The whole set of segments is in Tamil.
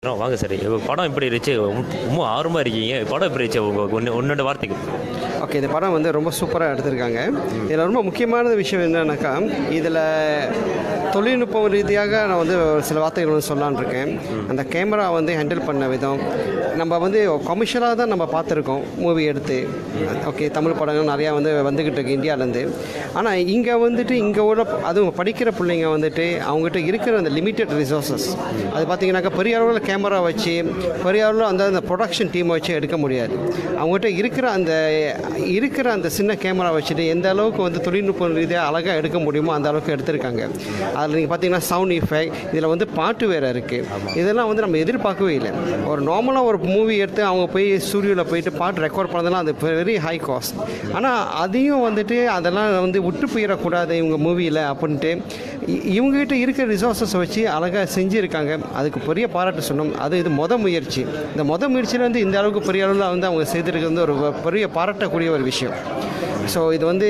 வாங்க சரி இப்போ படம் எப்படி இருந்துச்சு ரொம்ப ஆர்வமாக இருக்கீங்க படம் எப்படி இருந்துச்சு உங்கள் ஒன்று ஒன்னோட வார்த்தைக்கு ஓகே இந்த படம் வந்து ரொம்ப சூப்பராக எடுத்திருக்காங்க இதில் ரொம்ப முக்கியமான விஷயம் என்னன்னாக்கா இதில் தொழில்நுட்பம் ரீதியாக நான் வந்து ஒரு சில வார்த்தைகள் வந்து சொல்லலான்னு இருக்கேன் அந்த கேமரா வந்து ஹேண்டில் பண்ண விதம் நம்ம வந்து கமர்ஷியலாக தான் நம்ம பார்த்துருக்கோம் மூவி எடுத்து ஓகே தமிழ் படங்கள் நிறையா வந்து வந்துக்கிட்டு இருக்கு இந்தியாவிலேருந்து ஆனால் இங்கே வந்துட்டு இங்கே உள்ள அதுவும் படிக்கிற பிள்ளைங்க வந்துட்டு அவங்ககிட்ட இருக்கிற அந்த லிமிட்டட் ரிசோர்ஸஸ் அது பார்த்தீங்கன்னாக்கா பெரிய அளவில் கேமரா வச்சு பெரிய அளவில் அந்த அந்த ப்ரொடக்ஷன் டீமை வச்சு எடுக்க முடியாது அவங்ககிட்ட இருக்கிற அந்த இருக்கிற அந்த சின்ன கேமரா வச்சுட்டு எந்த அளவுக்கு வந்து தொழில்நுட்ப ரீதியாக அழகாக எடுக்க முடியுமோ அந்த அளவுக்கு எடுத்திருக்காங்க அதில் நீங்கள் பார்த்தீங்கன்னா சவுண்ட் இஃபெக்ட் இதில் வந்து பாட்டு வேறு இருக்குது இதெல்லாம் வந்து நம்ம எதிர்பார்க்கவே இல்லை ஒரு நார்மலாக ஒரு மூவி எடுத்து அவங்க போய் ஸ்டூடியோவில் போயிட்டு பாட்டு ரெக்கார்ட் பண்ணதெல்லாம் அது வெரி ஹை காஸ்ட் ஆனால் அதையும் வந்துட்டு அதெல்லாம் வந்து விட்டு போயிடக்கூடாது இவங்க மூவியில் அப்படின்ட்டு இ- இவங்ககிட்ட இருக்கிற ரிசோர்ஸஸ் வச்சு அழகாக செஞ்சுருக்காங்க அதுக்கு பெரிய பாராட்டு சொன்னோம் அது இது மொத முயற்சி இந்த மொத முயற்சியில் வந்து இந்த அளவுக்கு பெரிய அளவில் வந்து அவங்க செய்திருக்கிறது வந்து ஒரு பெரிய பாராட்டக்கூடிய ஒரு விஷயம் ஸோ இது வந்து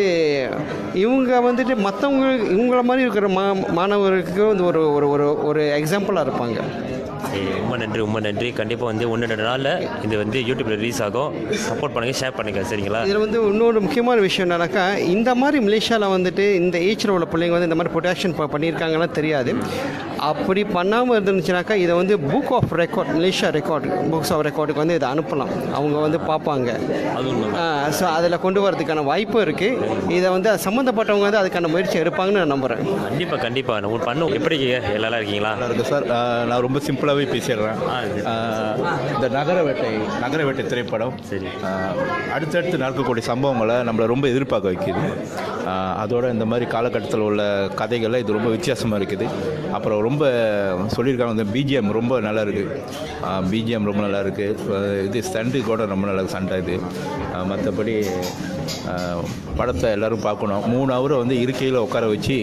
இவங்க வந்துட்டு மற்றவங்க இவங்கள மாதிரி இருக்கிற மா மாணவர்களுக்கு வந்து ஒரு ஒரு ஒரு ஒரு எக்ஸாம்பிளாக இருப்பாங்க சரி ரொம்ப நன்றி ரொம்ப நன்றி கண்டிப்பாக வந்து ஒன்று ரெண்டு நாளில் இது வந்து யூடியூப்பில் ரிலீஸ் ஆகும் சப்போர்ட் பண்ணுங்கள் ஷேர் பண்ணுங்கள் சரிங்களா இதில் வந்து இன்னொரு முக்கியமான விஷயம் என்னன்னாக்கா இந்த மாதிரி மலேசியாவில் வந்துட்டு இந்த ஏஜில் உள்ள பிள்ளைங்க வந்து இந்த மாதிரி ப்ரொடக்ஷன் பண்ணியிருக்காங்கன்னா தெரியாது அப்படி பண்ணாமல் இருந்துச்சுனாக்கா இதை வந்து book of record Malaysia record books of ரெக்கார்டுக்கு வந்து இதை அனுப்பலாம் அவங்க வந்து பார்ப்பாங்க அது உண்மை ஸோ அதில் கொண்டு வரதுக்கான வாய்ப்பும் இருக்குது இதை வந்து சம்மந்தப்பட்டவங்க வந்து அதுக்கான முயற்சி எடுப்பாங்கன்னு நான் நம்புகிறேன் கண்டிப்பாக கண்டிப்பாக நம்ம பண்ணும் எப்படி இருக்கீங்க எல்லாரும் இருக்கீங்களா நல்லா இருக்கு சார் ஆஹ் நான் ரொம்ப சிம்பிளாகவே பேசிடுறேன் ஆ, சரி. ஆஹ் இந்த நகர வேட்டை நகர வேட்டை திரைப்படம் சரி. ஆஹ் அடுத்தடுத்து நடக்கக்கூடிய சம்பவங்களை நம்மளை ரொம்ப எதிர்பார்க்க வைக்குது ஆஹ் அதோட இந்த மாதிரி காலகட்டத்தில் உள்ள கதைகள்லாம் இது ரொம்ப வித்தியாசமாக இருக்குது அப்புறம் ரொம்ப சொல்லியிருக்காங்க இந்த பிஜிஎம் ரொம்ப நல்லா இருக்குது பிஜிஎம் ரொம்ப நல்லா இருக்குது இது ஸ்டண்டு கூட ரொம்ப நல்லா இருக்கு சண்டை இது ஆஹ் மற்றபடி ஆஹ் படத்தை எல்லாரும் பார்க்கணும் மூணு ஹவரை வந்து இருக்கையில் உட்கார வச்சு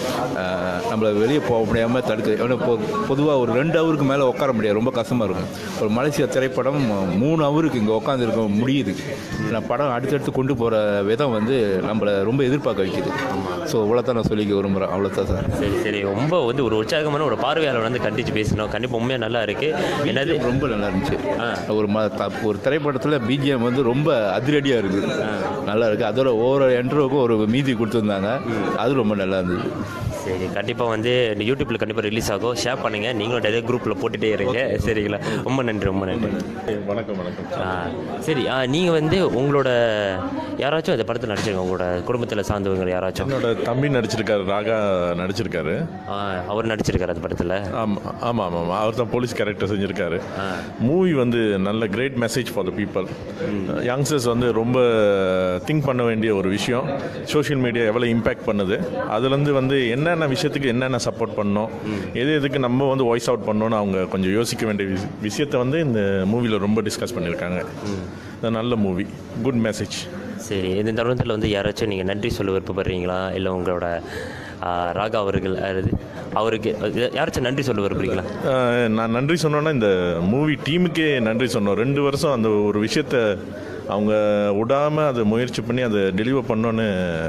ஆஹ் நம்மளை வெளியே போக முடியாமல் தடுக்குது ஏன்னா இப்போ பொதுவாக ஒரு ரெண்டு ஹவருக்கு மேலே உட்கார முடியாது ரொம்ப கஷ்டமாக இருக்கும் ஒரு மலேசியா திரைப்படம் மூணு ஹவருக்கு இங்கே உட்காந்துருக்க முடியுது நான் படம் அடுத்தடுத்து கொண்டு போகிற விதம் வந்து நம்மளை ரொம்ப எதிர்பார்க்க வைக்குது ஸோ இவ்வளோதான் நான் சொல்லிக்க விரும்புகிறேன் அவ்வளோதான் சார் சரி சரி ரொம்ப வந்து ஒரு உற்சாகமான ஒரு பார்வையாளர் வந்து கண்டிச்சு பேசணும் கண்டிப்பாக உண்மையாக நல்லா இருக்குது என்னது ரொம்ப நல்லா இருந்துச்சு ஆ. ஒரு ம த- ஒரு திரைப்படத்தில் பிஜிஎம் வந்து ரொம்ப அதிரடியாக இருக்குது நல்லா இருக்குது அதோட ஒவ்வொரு என்ட்ரோவுக்கும் ஒரு மீதி கொடுத்துருந்தாங்க அது ரொம்ப நல்லா இருந்தது சரி கண்டிப்பாக வந்து இந்த யூடியூப்பில் கண்டிப்பாக ரிலீஸ் ஆகும் ஷேர் பண்ணுங்கள் நீங்களும் நிறைய குரூப்பில் போட்டுகிட்டே இருங்க சரிங்களா ரொம்ப நன்றி ரொம்ப நன்றி வணக்கம் வணக்கம் ஆ சரி ஆ நீங்கள் வந்து உங்களோட யாராச்சும் இந்த படத்தில் நடிச்சிருங்க உங்களோட குடும்பத்தில் சார்ந்தவங்க யாராச்சும் என்னோட தம்பி நடிச்சிருக்காரு ராகா நடிச்சிருக்காரு ஆ அவர் நடிச்சிருக்காரு அந்த படத்தில் ஆமாம் ஆமாம் ஆமாம் அவர் தான் போலீஸ் கேரக்டர் செஞ்சுருக்காரு ஆ. மூவி வந்து நல்ல great message for the people youngsters வந்து ரொம்ப திங்க் பண்ண வேண்டிய ஒரு விஷயம் சோஷியல் மீடியா எவ்வளோ இம்பேக்ட் பண்ணுது அதுலேருந்து வந்து என்னென்ன விஷயத்துக்கு என்னென்ன சப்போர்ட் பண்ணணும் எது எதுக்கு நம்ம வந்து வாய்ஸ் அவுட் பண்ணணும்னு அவங்க கொஞ்சம் யோசிக்க வேண்டிய விஷ- விஷயத்தை வந்து இந்த மூவியில் ரொம்ப டிஸ்கஸ் பண்ணியிருக்காங்க இது நல்ல மூவி குட் மெசேஜ் சரி இந்த தருணத்தில் வந்து யாராச்சும் நீங்கள் நன்றி சொல்ல விருப்பப்படுறீங்களா இல்லை உங்களோட ஆ, ராகா அவர்கள் அது அவருக்கு யாராச்சும் நன்றி சொல்ல விரும்புறீங்களா ஆஹ் நான் நன்றி சொன்னோன்னா இந்த மூவி டீமுக்கே நன்றி சொன்னோம் ரெண்டு வருஷம் அந்த ஒரு விஷயத்த அவங்க விடாமல் அதை முயற்சி பண்ணி அதை டெலிவர் பண்ணோன்னு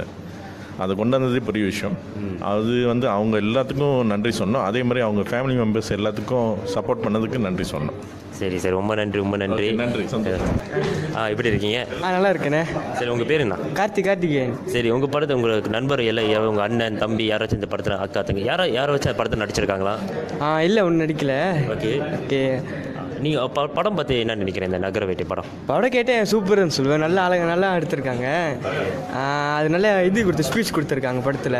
அதை கொண்டு வந்ததே பெரிய விஷயம் அது வந்து அவங்க எல்லாத்துக்கும் நன்றி சொன்னோம் அதே மாதிரி அவங்க ஃபேமிலி மெம்பர்ஸ் எல்லாத்துக்கும் சப்போர்ட் பண்ணதுக்கு நன்றி சொன்னோம் சரி சரி ரொம்ப நன்றி ரொம்ப நன்றி Okay, நன்றி, சந்தோஷம். ஆ எப்படி இருக்கீங்க ஆ நல்லா இருக்கேண்ணே சரி உங்கள் பேர் என்ன கார்த்திக் கார்த்திகேயன் சரி உங்கள் படத்தை உங்களுக்கு நண்பர் எல்லாம் யா- உங்கள் அண்ணன் தம்பி யாராச்சும் இந்த படத்தில் அக்கா தங்க யாரோ யாரை வச்சு அந்த படத்தை நடிச்சிருக்காங்களா ஆ இல்லை ஒன்றும் நடிக்கல ஓகே ஓகே நீங்கள் ப படம் பார்த்து என்ன நினைக்கிறேன் இந்த நகர வேட்டை படம் படம் கேட்டேன் சூப்பர்னு சொல்லுவேன் நல்லா அழகா நல்லா எடுத்திருக்காங்க ஆ, அது நல்ல இது கொடுத்து ஸ்பீச் கொடுத்துருக்காங்க படத்தில்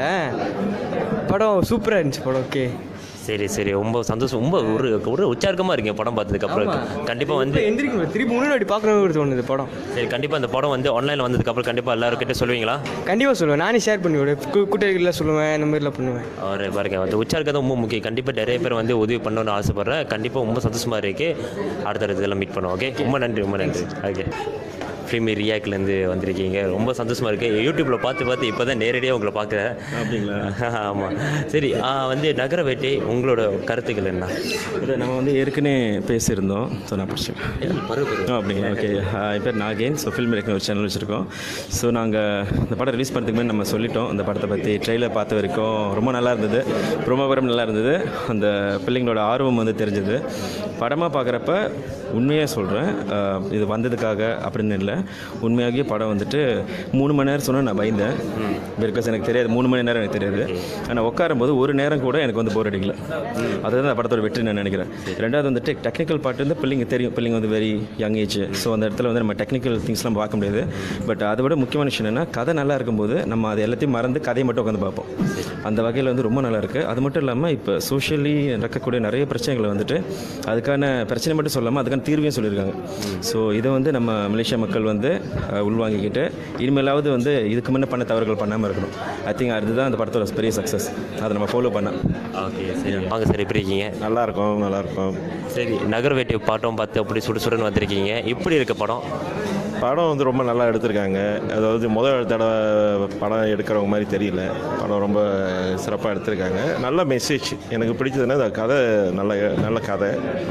படம் சூப்பராக இருந்துச்சு படம் ஓகே சரி சரி ரொம்ப சந்தோஷம் ரொம்ப ஒரு ஒரு உற்சாகமாக இருக்கீங்க படம் பார்த்ததுக்கு அப்புறம் கண்டிப்பாக வந்து இப்போ எந்திரிக்கணும் திருப்பி முன்னாடி பார்க்கணும் தோணுது படம் சரி கண்டிப்பாக இந்த படம் வந்து ஆன்லைனில் வந்ததுக்கப்புறம் கண்டிப்பாக எல்லாருக்கிட்ட சொல்லுவீங்களா கண்டிப்பாக சொல்லுவேன் நானே ஷேர் பண்ணி விடுவேன் கு- கூட்டங்களில் சொல்லுவேன் இந்த மாதிரிலாம் பண்ணுவேன் ஒரு பாருங்க வந்து உற்சாகம் தான் ரொம்ப முக்கியம் கண்டிப்பாக நிறைய பேர் வந்து உதவி பண்ணணும்னு ஆசைப்பட்றேன் கண்டிப்பாக ரொம்ப சந்தோஷமாக இருக்குது அடுத்த இடத்துல மீட் பண்ணுவோம் ஓகே ரொம்ப நன்றி ரொம்ப நன்றி ஓகே ஃபிலிம் ரியாக்ட்லேருந்து வந்திருக்கீங்க ரொம்ப சந்தோஷமாக இருக்குது யூடியூப்பில் பார்த்து பார்த்து இப்போ தான் நேரடியாக உங்களை பார்க்குறேன் அப்படிங்களா ஆமாம் சரி ஆ, வந்து நகர வேட்டை உங்களோட கருத்துக்கள் என்ன இது நம்ம வந்து ஏற்கனவே பேசியிருந்தோம் ஸோ நான் படிச்சேன் ஆ, அப்படிங்களா ஓகே என் பேர் நாகேன் ஸோ ஃபில்ம் மேக்கிங் ஒரு சேனல் வச்சுருக்கோம் ஸோ நாங்கள் இந்த படம் ரிலீஸ் பண்ணுறதுக்கு முன்னாடி நம்ம சொல்லிட்டோம் இந்த படத்தை பற்றி ட்ரெயிலர் பார்த்த வரைக்கும் ரொம்ப நல்லா இருந்தது ப்ரோமோகிராம் நல்லா இருந்தது அந்த பிள்ளைங்களோட ஆர்வம் வந்து தெரிஞ்சது படமாக பார்க்குறப்ப உண்மையாக சொல்கிறேன் இது வந்ததுக்காக அப்படின்னு இல்லை உண்மையாகவே படம் வந்துட்டு மூணு மணி நேரம் சொன்னால் நான் பயந்தேன் பிகாஸ் எனக்கு தெரியாது மூணு மணி நேரம் எனக்கு தெரியாது ஆனால் உட்காரும்போது ஒரு நேரம் கூட எனக்கு வந்து போர் அடிக்கல அதுதான் அந்த படத்தோட வெற்றி நான் நினைக்கிறேன் ரெண்டாவது வந்துட்டு டெக்னிக்கல் பார்ட் வந்து பிள்ளைங்க தெரியும் பிள்ளைங்க வந்து வெரி யங் ஏஜ் ஸோ அந்த இடத்துல வந்து நம்ம டெக்னிக்கல் திங்ஸ்லாம் பார்க்க முடியாது பட் அதை விட முக்கியமான விஷயம் என்னன்னா கதை நல்லா இருக்கும்போது நம்ம அது எல்லாத்தையும் மறந்து கதையை மட்டும் உட்காந்து பார்ப்போம் அந்த வகையில் வந்து ரொம்ப நல்லா இருக்குது அது மட்டும் இல்லாமல் இப்போ சோஷியலி நடக்கக்கூடிய நிறைய பிரச்சனைகளை வந்துட்டு அதுக்கான பிரச்சனை மட்டும் சொல்லாமல் அதுக்கான தீர்வையும் சொல்லியிருக்காங்க ஸோ இதை வந்து நம்ம மலேசியா மக்கள் வந்து அஹ், உள்வாங்கிக்கிட்டு இனிமேலாவது வந்து இதுக்கு முன்னே பண்ண தவறுகள் பண்ணாமல் இருக்கணும் ஐ திங்க் அதுதான் அந்த படத்தோட பெரிய சக்ஸஸ் அதை நம்ம ஃபாலோ பண்ண ஓகே சரி வாங்க சார் எப்படி இருக்கீங்க நல்லா இருக்கும் நல்லா இருக்கும் சரி நகர வேட்டை பாட்டம் பார்த்து அப்படி சுடு சுடுன்னு வந்திருக்கீங்க எப்படி இருக்கு படம் படம் வந்து ரொம்ப நல்லா எடுத்திருக்காங்க அதாவது முதல் தடவை படம் எடுக்கிறவங்க மாதிரி தெரியல படம் ரொம்ப சிறப்பாக எடுத்திருக்காங்க நல்ல மெசேஜ் எனக்கு பிடிச்சதுன்னா இந்த கதை நல்ல நல்ல கதை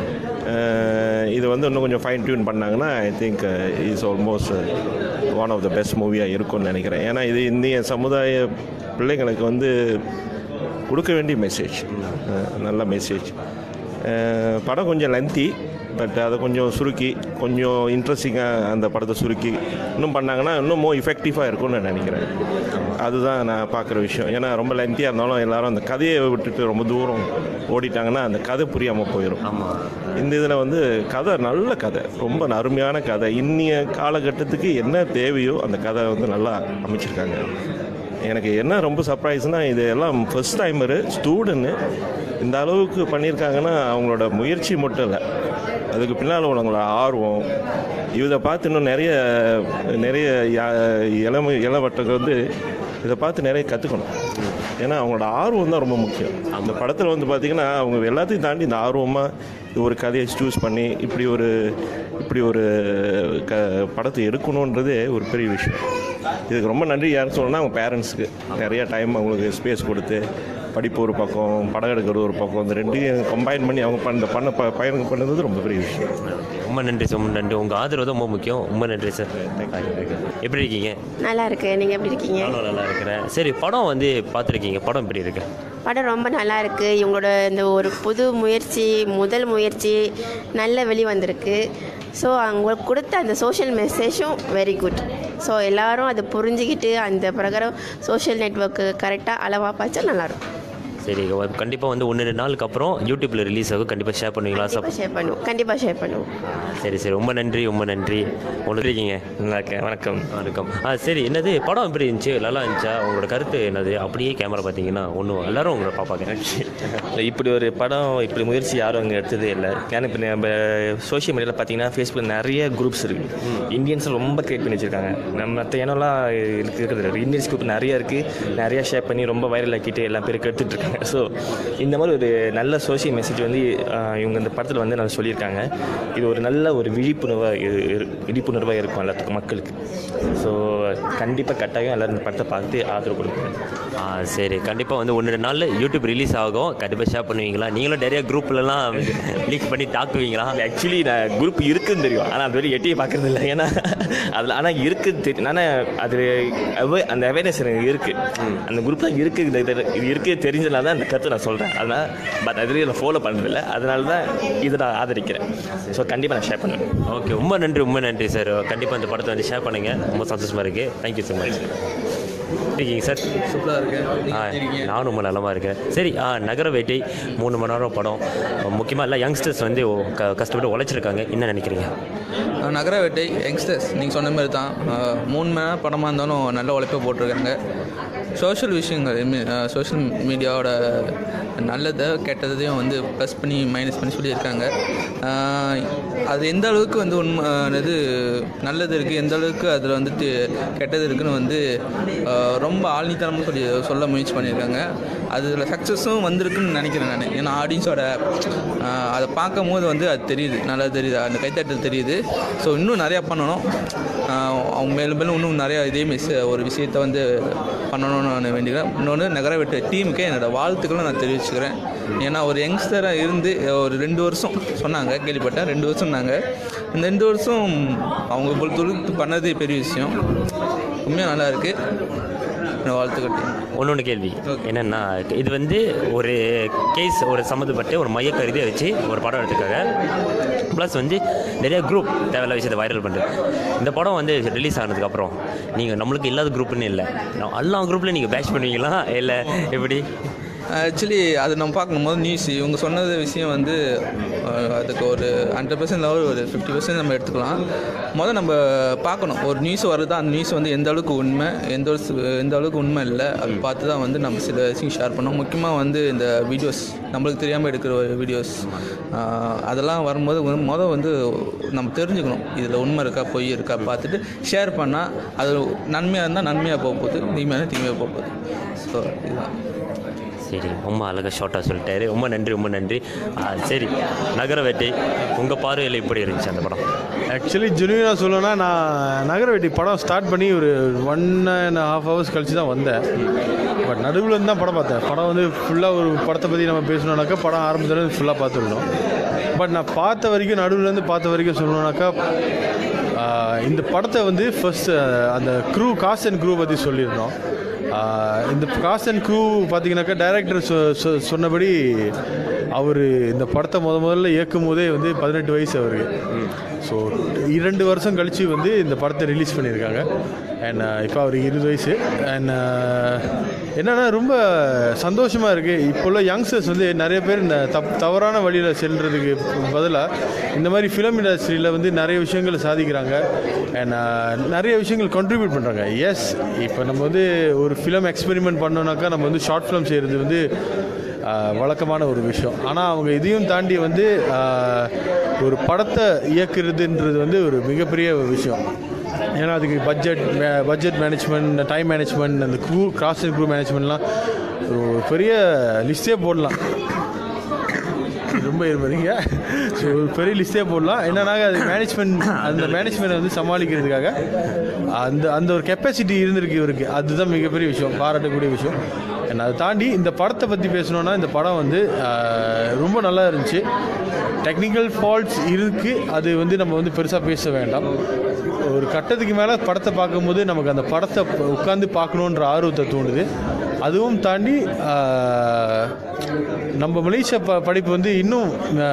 அஹ் இது வந்து இன்னும் கொஞ்சம் ஃபைன் டியூன் பண்ணாங்கன்னா I think is almost one of the best மூவியாக இருக்கும்னு நினைக்கிறேன் ஏன்னா இது இந்திய சமுதாய பிள்ளைங்களுக்கு வந்து கொடுக்க வேண்டிய மெசேஜ் நல்ல மெசேஜ் படம் கொஞ்சம் லென்த்தி பட் அதை கொஞ்சம் சுருக்கி கொஞ்சம் இன்ட்ரெஸ்டிங்காக அந்த படத்தை சுருக்கி இன்னும் பண்ணாங்கன்னா இன்னும் மோ இஃபெக்டிவாக இருக்கும்னு நான் நினைக்கிறேன் அதுதான் நான் பார்க்குற விஷயம் ஏன்னா ரொம்ப லென்த்தியாக இருந்தாலும் எல்லாரும் அந்த கதையை விட்டுட்டு ரொம்ப தூரம் ஓடிட்டாங்கன்னா அந்த கதை புரியாமல் போயிடும் இந்த இதில் வந்து கதை நல்ல கதை ரொம்ப அருமையான கதை இன்னிய காலகட்டத்துக்கு என்ன தேவையோ அந்த கதை வந்து நல்லா அமைச்சிருக்காங்க எனக்கு என்ன ரொம்ப சர்ப்ரைஸ்னால் இது எல்லாம் ஃபர்ஸ்ட் டைமரு ஸ்டூடெண்ட்டு இந்த அளவுக்கு பண்ணியிருக்காங்கன்னா அவங்களோட முயற்சி மட்டும் இல்லை அதுக்கு பின்னால் உள்ளவங்களோட ஆர்வம் இதை பார்த்து இன்னும் நிறைய நிறைய யா- இளம இளவட்டங்கள் வந்து இதை பார்த்து நிறைய கற்றுக்கணும் ஏன்னா அவங்களோட ஆர்வம் தான் ரொம்ப முக்கியம் அந்த படத்தில் வந்து பார்த்திங்கன்னா அவங்க எல்லாத்தையும் தாண்டி இந்த ஆர்வமாக இது ஒரு கதையை சூஸ் பண்ணி இப்படி ஒரு இப்படி ஒரு க படத்தை எடுக்கணுன்றதே ஒரு பெரிய விஷயம் இதுக்கு ரொம்ப நன்றி யாரும் சொல்லணும்னா அவங்க பேரண்ட்ஸுக்கு நிறைய டைம் அவங்களுக்கு ஸ்பேஸ் கொடுத்து படிப்பு ஒரு பக்கம் படம் எடுக்கிறது ஒரு பக்கம் இந்த ரெண்டையும் கம்பைன் பண்ணி அவங்க பண்ண பண்ண ப பயணம் பண்ணது ரொம்ப பெரிய விஷயம் ரொம்ப நன்றி சார் ரொம்ப நன்றி உங்கள் ஆதரவு தான் ரொம்ப முக்கியம் ரொம்ப நன்றி சார் எப்படி இருக்கீங்க நல்லா இருக்கு நீங்கள் எப்படி இருக்கீங்க நானும் நல்லா இருக்கிறேன் சரி படம் வந்து பார்த்துருக்கீங்க படம் எப்படி இருக்கு படம் ரொம்ப நல்லா இருக்கு இவங்களோட இந்த ஒரு புது முயற்சி முதல் முயற்சி நல்ல வெளி வந்திருக்கு ஸோ அவங்க கொடுத்த அந்த சோஷியல் மெசேஜும் வெரி குட் ஸோ எல்லாரும் அதை புரிஞ்சுக்கிட்டு அந்த பிரகாரம் சோஷியல் நெட்ஒர்க்கு கரெக்டாக அளவாக பார்த்தா நல்லாயிருக்கும் சரி கண்டிப்பாக வந்து ஒன்று ரெண்டு நாளுக்கு அப்புறம் யூடியூப்பில் ரிலீஸ் ஆகும் கண்டிப்பாக ஷேர் பண்ணுவீங்களா சப் கண்டிப்பாக ஷேர் பண்ணுவோம் கண்டிப்பாக ஷேர் பண்ணுவோம் சரி சரி ரொம்ப நன்றி ரொம்ப நன்றி உங்களுக்கு இருக்கீங்க நல்லா இருக்கேன் வணக்கம் வணக்கம் ஆ சரி என்னது படம் எப்படி இருந்துச்சு நல்லா இருந்துச்சா உங்களோட கருத்து என்னது அப்படியே கேமரா பார்த்தீங்கன்னா ஒன்றும் எல்லாரும் உங்களை பார்ப்பாங்க இல்லை இப்படி ஒரு படம் இப்படி முயற்சி யாரும் அங்கே எடுத்ததே இல்லை ஏன்னா இப்போ நம்ம சோஷியல் மீடியாவில் பார்த்தீங்கன்னா ஃபேஸ்புக் நிறைய குரூப்ஸ் இருக்குது இந்தியன்ஸ் ரொம்ப கிரியேட் பண்ணி வச்சுருக்காங்க நம்ம மற்ற இனம்லாம் இருக்கிறது இல்லை இந்தியன்ஸ் குரூப் நிறைய இருக்குது நிறைய ஷேர் பண்ணி ரொம்ப வைரல் ஆக்கிட்டு எல்லா பேருக்கு எடுத்துகிட்டு இருக்காங்க ஸோ இந்த மாதிரி ஒரு நல்ல சோஷியல் மெசேஜ் வந்து ஆஹ், இவங்க இந்த படத்தில் வந்து நான் சொல்லியிருக்காங்க இது ஒரு நல்ல ஒரு விழிப்புணர்வாக விழிப்புணர்வாக இருக்கும் எல்லாத்துக்கும் மக்களுக்கு ஸோ கண்டிப்பாக கட்டாயம் எல்லாரும் இந்த படத்தை பார்த்து ஆதரவு கொடுப்பேன் ஆ சரி கண்டிப்பாக வந்து ஒன்று ரெண்டு நாளில் யூடியூப் ரிலீஸ் ஆகும் கண்டிப்பாக ஷேர் பண்ணுவீங்களா நீங்களும் நிறைய குரூப்லலாம் லீக் பண்ணி தாக்குவீங்களா ஆக்சுவலி நான் குரூப் இருக்குன்னு தெரியும் ஆனால் அது வரையும் எட்டியே பார்க்கறது இல்லை ஏன்னா அதில் ஆனால் இருக்குன்னு தெரியும் ஆனால் அது aware- அந்த அவேர்னஸ் எனக்கு இருக்குது அந்த குரூப்லாம் இருக்குது இது இது- இது இருக்குது தெரிஞ்சதுனால தான் அந்த கருத்தை நான் சொல்கிறேன் அதனால் பட் அதுலேயும் நான் ஃபாலோ பண்ணுறதில்ல அதனால தான் இதை நான் ஆதரிக்கிறேன் ஸோ கண்டிப்பாக நான் ஷேர் பண்ணுவேன் ஓகே ரொம்ப நன்றி ரொம்ப நன்றி சார் கண்டிப்பாக இந்த படத்தை வந்து ஷேர் பண்ணுங்கள் ரொம்ப சந்தோஷமாக இருக்குது தேங்க்யூ ஸோ மச் இருக்கீங்க சார் சூப்பராக இருக்கு ஆ நானும் ரொம்ப நலமாக இருக்கேன் சரி ஆ நகர வேட்டை மூணு மணி நேரம் படம் முக்கியமாக எல்லாம் யங்ஸ்டர்ஸ் வந்து ஓ, க கஷ்டப்பட்டு உழைச்சிருக்காங்க என்ன நினைக்கிறீங்க அஹ் நகர வேட்டை யங்ஸ்டர்ஸ் நீங்கள் சொன்ன மாதிரி தான் அஹ் மூணு மணி நேரம் படமாக இருந்தாலும் நல்ல உழைப்பை போட்டிருக்காங்க சோஷியல் விஷயங்கள் சோஷியல் மீடியாவோட நல்லதை கெட்டதையும் வந்து ப்ளஸ் பண்ணி மைனஸ் பண்ணி சொல்லியிருக்காங்க ஆஹ் அது எந்த அளவுக்கு வந்து உண்மை இது நல்லது இருக்குது எந்த அளவுக்கு அதில் வந்துட்டு கெட்டது இருக்குன்னு வந்து ஆஹ் ரொம்ப ஆழ்நித்தனமாக சொல்லி சொல்ல முயற்சி பண்ணியிருக்காங்க அதில் சக்ஸஸும் வந்திருக்குன்னு நினைக்கிறேன் நான் ஏன்னா ஆடியன்ஸோட அதை பார்க்கும் போது வந்து அது தெரியுது நல்லா தெரியுது அந்த கைத்தட்டல் தெரியுது ஸோ இன்னும் நிறையா பண்ணணும் ஆஹ் அவங்க மேலும் மேலும் இன்னும் நிறையா இதே மிஸ் ஒரு விஷயத்தை வந்து பண்ணணும்னு நான் வேண்டிக்கிறேன் இன்னொன்று நகர வெட்டு டீமுக்கே என்னோட வாழ்த்துக்களும் நான் தெரிவிச்சுக்கிறேன் ஏன்னா ஒரு யங்ஸ்டராக இருந்து ஒரு ரெண்டு வருஷம் சொன்னாங்க கேள்விப்பட்டேன் ரெண்டு வருஷம் நாங்கள் இந்த ரெண்டு வருஷம் அவங்க பொறுத்த தொழில் பண்ணதே பெரிய விஷயம் உண்மையாக நல்லா இருக்குது வாழ்த்துக்கள் டீம் ஒன்னொன்று கேள்வி என்னென்னா இது வந்து ஒரு கேஸ் ஒரு சம்மந்தப்பட்டு ஒரு மைய கருதியை வச்சு ஒரு படம் எடுத்துருக்காங்க ப்ளஸ் வந்து நிறைய குரூப் தேவையில்ல விஷயத்தை வைரல் பண்ணுறது இந்த படம் வந்து ரிலீஸ் ஆனதுக்கப்புறம் நீங்கள் நம்மளுக்கு இல்லாத குரூப்னு இல்லை நான் எல்லா குரூப்லையும் நீங்கள் பேட்ச் பண்ணுவீங்களா இல்லை எப்படி ஆக்சுவலி அது நம்ம பார்க்கணும் போது நியூஸ் இவங்க சொன்னது விஷயம் வந்து அஹ், அதுக்கு ஒரு ஹண்ட்ரட் பர்சன்ட் லெவல் ஒரு ஃபிஃப்டி பர்சன்ட் நம்ம எடுத்துக்கலாம் முதல்ல நம்ம பார்க்கணும் ஒரு நியூஸ் வருது அந்த நியூஸ் வந்து எந்த அளவுக்கு உண்மை எந்த அளவுக்கு எந்த அளவுக்கு உண்மை இல்லை அது பார்த்து தான் வந்து நம்ம சில விஷயம் ஷேர் பண்ணோம் முக்கியமாக வந்து இந்த வீடியோஸ் நம்மளுக்கு தெரியாமல் எடுக்கிற வீடியோஸ் அதெல்லாம் வரும்போது வந்து மொதல் வந்து நம்ம தெரிஞ்சுக்கணும் இதில் உண்மை இருக்கா பொய் இருக்கா பார்த்துட்டு ஷேர் பண்ணால் அது நன்மையாக இருந்தால் நன்மையாக போக போகுது தீமையாக தீமையாக போக போகுது ஸோ இதுதான் சரி ரொம்ப அழகாக ஷார்ட்டாக சொல்லிட்டாரு ரொம்ப நன்றி ரொம்ப நன்றி ஆ, சரி நகர வேட்டை உங்கள் பார்வையில் எப்படி இருந்துச்சு அந்த படம் ஆக்சுவலி ஜெனுவினாக சொல்லணும்னா நான் நகரவெட்டி படம் ஸ்டார்ட் பண்ணி ஒரு ஒன் அண்ட் ஹாஃப் ஹவர்ஸ் கழிச்சு தான் வந்தேன் பட் நடுவில் இருந்து தான் படம் பார்த்தேன் படம் வந்து ஃபுல்லாக ஒரு படத்தை பற்றி நம்ம பேசணுன்னாக்கா படம் ஆரம்பத்துலேருந்து ஃபுல்லாக பார்த்துருந்தோம் பட் நான் பார்த்த வரைக்கும் நடுவுலேருந்து பார்த்த வரைக்கும் சொல்லணுன்னாக்கா ஆஹ், இந்த படத்தை வந்து ஃபர்ஸ்ட் அந்த க்ரூ காஸ்ட் அண்ட் க்ரூ பற்றி சொல்லியிருந்தோம் ஆஹ், இந்த காஸ்ட் அண்ட் க்ரூ பார்த்தீங்கன்னாக்கா டைரக்டர் சொன்னபடி அவர் இந்த படத்தை முத முதல்ல இயக்கும் போதே வந்து பதினெட்டு வயசு அவருக்கு ஸோ இரண்டு வருஷம் கழித்து வந்து இந்த படத்தை ரிலீஸ் பண்ணியிருக்காங்க அண்ட் இப்போ அவருக்கு இருபது வயசு அண்ட் என்னென்னா ரொம்ப சந்தோஷமாக இருக்குது இப்போ உள்ள யங்ஸ்டர்ஸ் வந்து நிறைய பேர் இந்த தப் தவறான வழியில் செல்றதுக்கு பதிலாக இந்த மாதிரி ஃபிலிம் இண்டஸ்ட்ரியில் வந்து நிறைய விஷயங்களை சாதிக்கிறாங்க அண்ட் நிறைய விஷயங்கள் கான்ட்ரிபியூட் பண்ணுறாங்க எஸ் இப்போ நம்ம வந்து ஒரு ஃபிலிம் எக்ஸ்பெரிமெண்ட் பண்ணோம்னாக்கா நம்ம வந்து ஷார்ட் ஃபிலிம் செய்கிறது வந்து ஆஹ், வழக்கமான ஒரு விஷயம் ஆனால் அவங்க இதையும் தாண்டி வந்து ஆஹ், ஒரு படத்தை இயக்குறதுன்றது வந்து ஒரு மிகப்பெரிய ஒரு விஷயம் ஏன்னா அதுக்கு budget budget management time management அந்த க்ரூ கிராஸ் அண்ட் க்ரூ மேனேஜ்மெண்ட்லாம் ஒரு பெரிய லிஸ்ட்டே போடலாம் ரொம்ப இருப்பீங்க ஸோ ஒரு பெரிய லிஸ்ட்டே போடலாம் என்னன்னா அது மேனேஜ்மெண்ட் அந்த மேனேஜ்மெண்ட்டை வந்து சமாளிக்கிறதுக்காக அந்த அந்த ஒரு கெப்பாசிட்டி இருந்திருக்கு இவருக்கு அதுதான் மிகப்பெரிய விஷயம் பாராட்டக்கூடிய விஷயம் And அதை தாண்டி இந்த படத்தை பற்றி பேசணுன்னா இந்த படம் வந்து ஆஹ், ரொம்ப நல்லா இருந்துச்சு டெக்னிக்கல் ஃபால்ட்ஸ் இருக்குது அது வந்து நம்ம வந்து பெருசாக பேச வேண்டாம் ஒரு கட்டத்துக்கு மேலே படத்தை பார்க்கும்போது நமக்கு அந்த படத்தை உட்காந்து பார்க்கணுன்ற ஆர்வத்தை தூண்டுது அதுவும் தாண்டி ஆஹ், நம்ம மலேசியா ப படிப்பு வந்து இன்னும்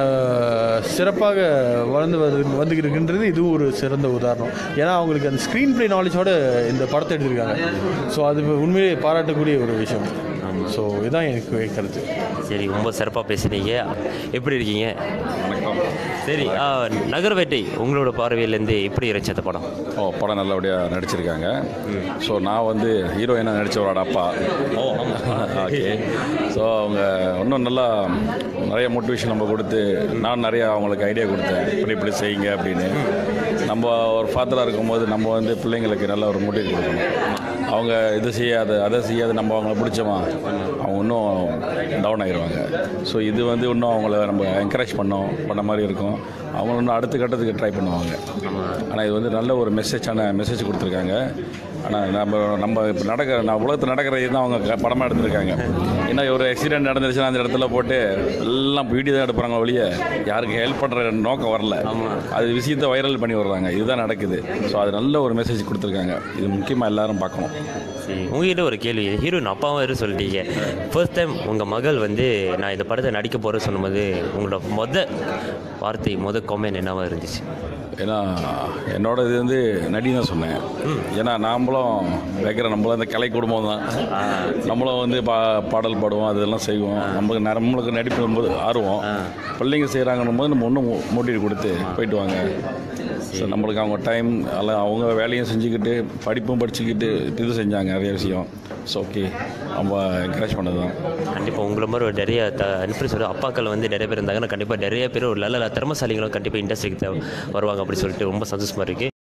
ஆஹ், சிறப்பாக வளர்ந்து வந்து வந்துக்கிருக்குன்றது இதுவும் ஒரு சிறந்த உதாரணம் ஏன்னா அவங்களுக்கு அந்த ஸ்க்ரீன் ப்ளே நாலேஜோட இந்த படத்தை எடுத்திருக்காங்க ஸோ அது உண்மையிலே பாராட்டக்கூடிய ஒரு விஷயம் ஸோ இதுதான் எனக்கு கருத்து சரி ரொம்ப சிறப்பாக பேசுனீங்க எப்படி இருக்கீங்க வணக்கம் சரி ஆ, நகர்வேட்டை உங்களோட பார்வையிலேருந்து எப்படி இருந்துச்சு அந்த படம் ஓ படம் நல்லபடியாக நடிச்சிருக்காங்க ஸோ நான் வந்து ஹீரோயினாக நடித்தவரோட அப்பா ஓ ஓகே ஸோ அவங்க இன்னும் நல்லா நிறைய மோட்டிவேஷன் நம்ம கொடுத்து நான் நிறைய அவங்களுக்கு ஐடியா கொடுத்தேன் இப்படி இப்படி செய்யுங்க அப்படின்னு நம்ம ஒரு ஃபாதராக இருக்கும்போது நம்ம வந்து பிள்ளைங்களுக்கு நல்ல ஒரு மோட்டிவேட் கொடுக்கணும் அவங்க இது செய்யாத அதை செய்யாத நம்ம அவங்கள பிடிச்சோமா அவங்க இன்னும் டவுன் ஆகிடுவாங்க ஸோ இது வந்து இன்னும் அவங்கள நம்ம என்கரேஜ் பண்ணோம் பண்ண மாதிரி இருக்கும் அவங்க இன்னும் அடுத்த கட்டத்துக்கு ட்ரை பண்ணுவாங்க ஆனால் இது வந்து நல்ல ஒரு மெசேஜான மெசேஜ் கொடுத்துருக்காங்க ஆனால் நம்ம நம்ம இப்போ நடக்கிற நான் உலகத்தில் நடக்கிறது தான் அவங்க க- படமாக எடுத்திருக்காங்க ஏன்னா ஒரு ஆக்சிடென்ட் நடந்துருச்சுன்னா அந்த இடத்துல போட்டு எல்லாம் வீடியோ தான் எடுப்பாங்க ஒழிய யாருக்கு ஹெல்ப் பண்ணுற நோக்கம் வரல அது விஷயத்தை வைரல் பண்ணி வர்றாங்க இதுதான் நடக்குது ஸோ அது நல்ல ஒரு மெசேஜ் கொடுத்துருக்காங்க இது முக்கியமாக எல்லாரும் பார்க்கணும் சரி உங்ககிட்ட ஒரு கேள்வி ஹீரோயின் அப்பாவும் வேறு சொல்லிட்டீங்க ஃபர்ஸ்ட் டைம் உங்கள் மகள் வந்து நான் இந்த படத்தை நடிக்க போகிறேன்னு சொல்லும்போது உங்களோட மொத வார்த்தை மொத கொமெண்ட் என்னவா இருந்துச்சு ஏன்னா என்னோட இது வந்து நடி தான் சொன்னேன் ஏன்னா நாமளும் வைக்கிற நம்மளும் இந்த கலை குடும்பம் தான் நம்மளும் வந்து பா பாடல் பாடுவோம் அதெல்லாம் செய்வோம் நமக்கு ந- நம்மளுக்கு நடிப்பு வரும்போது ஆர்வம் பிள்ளைங்க செய்கிறாங்கன்னும் போது நம்ம ஒன்றும் மோட்டிவேட் கொடுத்து போயிட்டு வாங்க ஸோ நம்மளுக்கு அவங்க டைம் எல்லாம் அவங்க வேலையும் செஞ்சுக்கிட்டு படிப்பும் படிச்சுக்கிட்டு இது செஞ்சாங்க நிறைய விஷயம் ஸோ ஓகே ரொம்ப என்கரேஜ் பண்ணது தான் கண்டிப்பாக உங்களை மாதிரி ஒரு நிறைய த எப்படி சொல்ற அப்பாக்கள் வந்து நிறைய பேர் இருந்தாங்கன்னா கண்டிப்பாக நிறைய பேர் ஒரு நல்ல திறமசாலிகளும் கண்டிப்பாக இண்டஸ்ட்ரிக்கு வருவாங்க அப்படி சொல்லிட்டு ரொம்ப சந்தோஷமாக இருக்குது